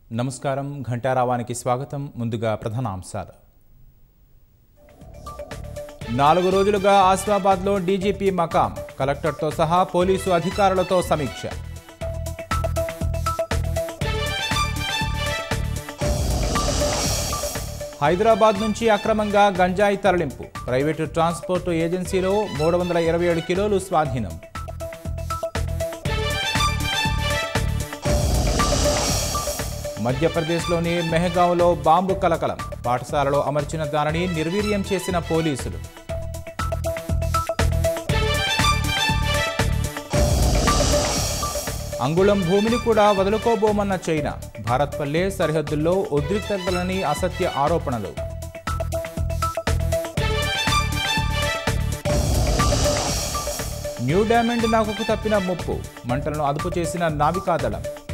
నమస్కారం ఘంటారావానికి స్వాగతం ముందుగా ప్రధానాంశాలు నాలుగు రోజులుగా ఆసిఫాబాద్లో డీజీపీ మకాం కలెక్టర్తో సహా పోలీసు అధికారులతో సమీక్ష హైదరాబాద్ నుంచి అక్రమంగా గంజాయి తరలింపు ప్రైవేటు ట్రాన్స్పోర్ట్ ఏజెన్సీలో మూడు వందల ఇరవై ఏడు కిలోలు స్వాధీనం మధ్యప్రదేశ్లోని మెహగావ్లో బాంబు కలకలం పాఠశాలలో అమర్చిన దానిని నిర్వీర్యం చేసిన పోలీసులు అంగుళం భూమిని కూడా వదులుకోబోమన్న చైనా భారత్ పల్లె సరిహద్దుల్లో ఉద్రిక్తతలని అసత్య ఆరోపణలు న్యూ డైమండ్ నాకుకు తప్పిన ముప్పు మంటలను అదుపు చేసిన నావికాదళం